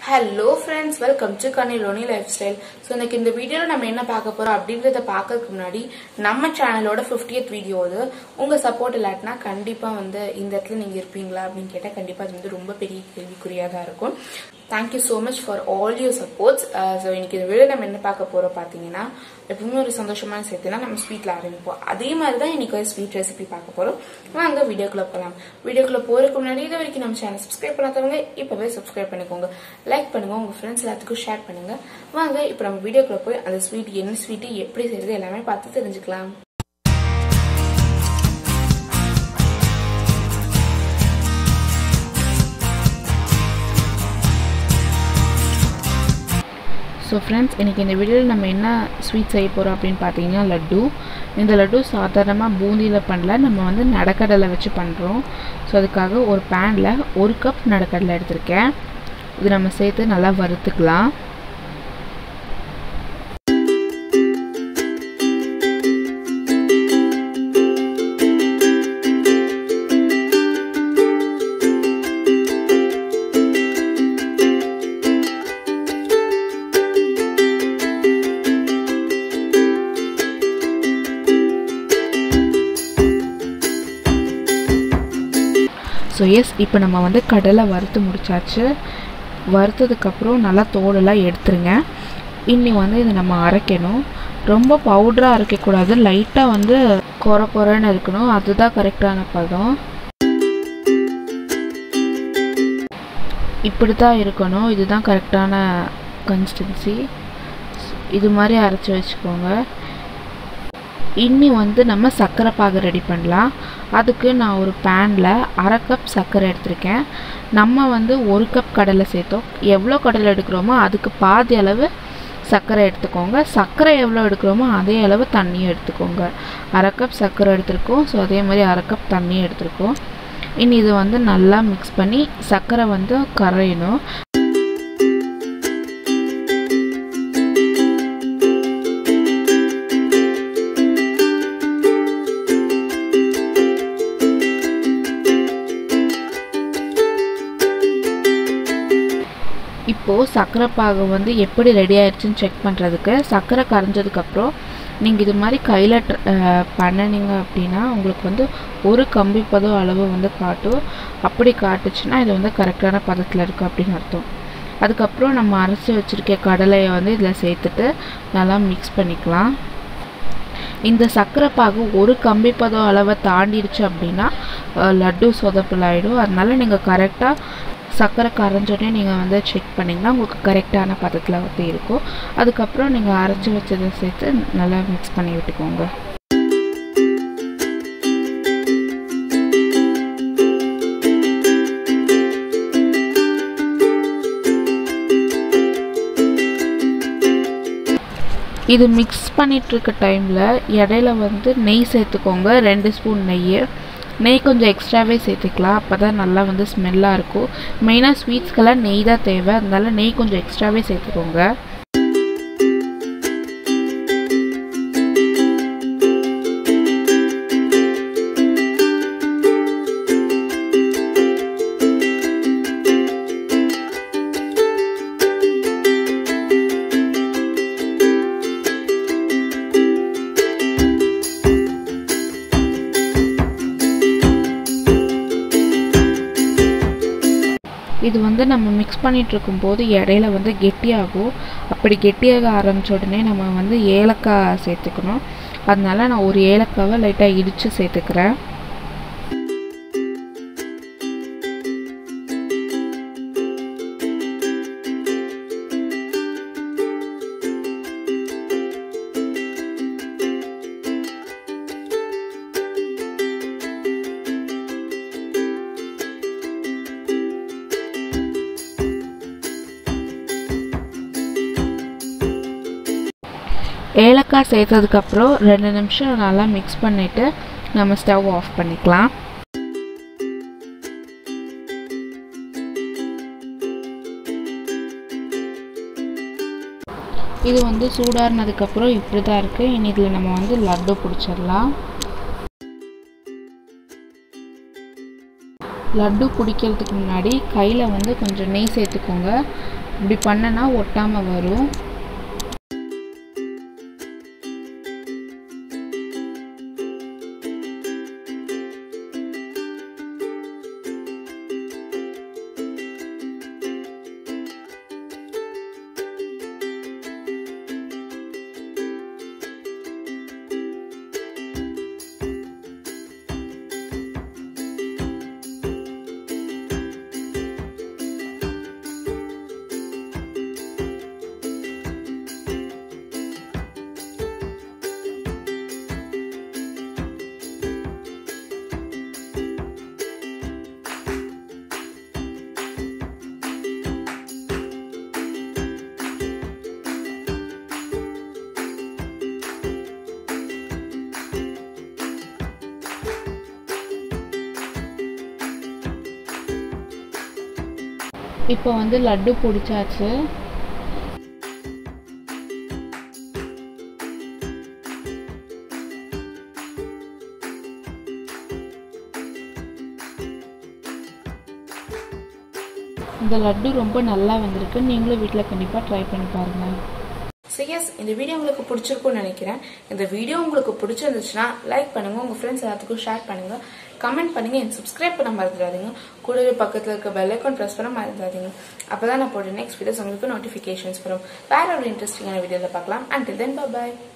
hello friends welcome to கனி லோனி lifestyle so இன்னைக்கு இந்த வீடியோவில் நம்ம என்ன பார்க்க போறோம் அப்படின்றத பார்க்கறதுக்கு முன்னாடி நம்ம சேனலோட 50th வீடியோ அது உங்க சப்போர்ட் இல்லாட்டினா கண்டிப்பா வந்து இந்த இடத்துல நீங்க இருப்பீங்களா அப்படின்னு கேட்டால் கண்டிப்பா அது வந்து ரொம்ப பெரிய கேள்விக்குறியா தான் இருக்கும் thank you so much for all your supports so இன்னைக்கு இந்த வீடியோ நம்ம என்ன பார்க்க போறோம் பார்த்தீங்கன்னா எப்பவுமே ஒரு சந்தோஷமான சேர்த்துனா நம்ம ஸ்வீட்ல ஆரம்பிப்போம் அதே மாதிரி தான் இன்னைக்கு ஒரு ஸ்வீட் ரெசிபி பார்க்க போறோம் வாங்க வீடியோக்குள்ள போகலாம் வீடியோக்குள்ள போறதுக்கு முன்னாடி இது வரைக்கும் நம்ம சேனல் சப்ஸ்கிரைப் பண்ணாதவங்க இப்பவே சப்ஸ்கிரைப் பண்ணிக்கோங்க லைக் பண்ணுங்க உங்க ஃப்ரெண்ட்ஸ் எல்லாத்துக்கும் ஷேர் பண்ணுங்க வாங்க இப்போ நம்ம வீடியோக்குள்ள போய் அந்த ஸ்வீட் என்ன ஸ்வீட் எப்படி செய்யறது எல்லாமே பார்த்து தெரிஞ்சுக்கலாம் ஸோ ஃப்ரெண்ட்ஸ் இன்றைக்கி இந்த வீடியோவில் நம்ம என்ன ஸ்வீட் செய்ய போகிறோம் அப்படின்னு பார்த்தீங்கன்னா லட்டு இந்த லட்டு சாதாரணமாக பூந்தியில் பண்ணல நம்ம வந்து நடக்கடலை வச்சு பண்ணுறோம் ஸோ அதுக்காக ஒரு பேனில் ஒரு கப் நடக்கடலை எடுத்திருக்கேன் இது நம்ம சேர்த்து நல்லா வறுத்துக்கலாம் ஸோ எஸ் இப்போ நம்ம வந்து கடலை வறுத்து முடிச்சாச்சு வறுத்ததுக்கப்புறம் நல்லா தோலெல்லாம் எடுத்துருங்க இன்னி வந்து இதை நம்ம அரைக்கணும் ரொம்ப பவுடராக அரைக்கக்கூடாது லைட்டாக வந்து குற குறன்னு இருக்கணும் அதுதான் கரெக்டான பதம் இப்படி தான் இருக்கணும் இதுதான் கரெக்டான கன்சிஸ்டன்சி இது மாதிரி அரைச்சி வச்சுக்கோங்க இன்னி வந்து நம்ம சர்க்கரை பாகு ரெடி பண்ணலாம் அதுக்கு நான் ஒரு பேனில் அரை கப் சர்க்கரை எடுத்திருக்கேன் நம்ம வந்து ஒரு கப் கடலை சேர்த்தோம் எவ்வளோ கடலை எடுக்கிறோமோ அதுக்கு பாதி அளவு சர்க்கரை எடுத்துக்கோங்க சர்க்கரை எவ்வளோ எடுக்கிறோமோ அதே அளவு தண்ணியும் எடுத்துக்கோங்க அரை கப் சர்க்கரை எடுத்திருக்கோம் ஸோ அதே மாதிரி அரை கப் தண்ணியும் எடுத்திருக்கோம் இனி இது வந்து நல்லா மிக்ஸ் பண்ணி சர்க்கரை வந்து கரையணும் இப்போது சர்க்கரை பாகு வந்து எப்படி ரெடி ஆயிடுச்சுன்னு செக் பண்ணுறதுக்கு சர்க்கரை கரைஞ்சதுக்கப்புறம் நீங்கள் இது மாதிரி கையில் பண்ணினீங்க அப்படின்னா உங்களுக்கு வந்து ஒரு கம்பி பதம் அளவு வந்து காட்டும் அப்படி காட்டுச்சுன்னா இது வந்து கரெக்டான பதத்தில் இருக்குது அப்படின்னு அர்த்தம் அதுக்கப்புறம் நம்ம அரைச்சி வச்சுருக்க கடலையை வந்து இதில் சேர்த்துட்டு நல்லா மிக்ஸ் பண்ணிக்கலாம் இந்த சர்க்கரை பாகு ஒரு கம்பி பதம் அளவை தாண்டிடுச்சு அப்படின்னா லட்டு சொதப்பல் ஆகிடும் அதனால நீங்கள் கரெக்டாக சர்க்கரை கரைஞ்சோடனே நீங்கள் வந்து செக் பண்ணிங்கன்னா உங்களுக்கு கரெக்டான பதத்தில் வந்து இருக்கும் அதுக்கப்புறம் நீங்கள் அரைச்சி வச்சதை சேர்த்து நல்லா மிக்ஸ் பண்ணி விட்டுக்கோங்க இது மிக்ஸ் பண்ணிகிட்ருக்க டைமில் இடையில வந்து நெய் சேர்த்துக்கோங்க ரெண்டு ஸ்பூன் நெய் நெய் கொஞ்சம் எக்ஸ்ட்ராவே சேர்த்துக்கலாம் அப்போ தான் நல்லா வந்து ஸ்மெல்லாக இருக்கும் மெயினாக ஸ்வீட்ஸ்க்கெல்லாம் நெய் தான் தேவை அதனால நெய் கொஞ்சம் எக்ஸ்ட்ராவே சேர்த்துக்கோங்க இது வந்து நம்ம மிக்ஸ் பண்ணிகிட்டு இருக்கும்போது இடையில வந்து கெட்டியாகும் அப்படி கெட்டியாக ஆரம்பித்த உடனே நம்ம வந்து ஏலக்காய் சேர்த்துக்கணும் அதனால நான் ஒரு ஏலக்காவை லைட்டாக இடித்து சேர்த்துக்கிறேன் ஏலக்காய் சேர்த்ததுக்கப்புறம் ரெண்டு நிமிஷம் நல்லா மிக்ஸ் பண்ணிவிட்டு நம்ம ஸ்டவ் ஆஃப் பண்ணிக்கலாம் இது வந்து சூடாறினதுக்கப்புறம் இப்படி தான் இருக்குது இனி இதில் நம்ம வந்து லட்டு பிடிச்சிடலாம் லட்டு பிடிக்கிறதுக்கு முன்னாடி கையில் வந்து கொஞ்சம் நெய் சேர்த்துக்கோங்க இப்படி பண்ணனா ஒட்டாமல் வரும் இப்போ வந்து லட்டு பிடிச்சாச்சு இந்த லட்டு ரொம்ப நல்லா வந்திருக்கு நீங்களும் வீட்டில் கண்டிப்பாக ட்ரை பண்ணி பாருங்கள் ஸோ எஸ் இந்த வீடியோ உங்களுக்கு பிடிச்சிருக்கும்னு நினைக்கிறேன் இந்த வீடியோ உங்களுக்கு பிடிச்சிருந்துச்சுன்னா லைக் பண்ணுங்க உங்க ஃப்ரெண்ட்ஸ் எல்லாத்துக்கும் ஷேர் பண்ணுங்க கமெண்ட் பண்ணுங்க என் சப்ஸ்கிரைப் பண்ண மறந்துடாதீங்க கூடவே பக்கத்தில் இருக்க பெல் ஐக்கான் ப்ரெஸ் பண்ண மறந்துடாதீங்க அப்பதான் நான் போடுற நெக்ஸ்ட் வீடியோஸ் உங்களுக்கு நோட்டிஃபிகேஷன்ஸ் வரும் வேற ஒரு இன்ட்ரெஸ்டிங்கான வீடியோவில் பார்க்கலாம் அண்ட் தென் பாய்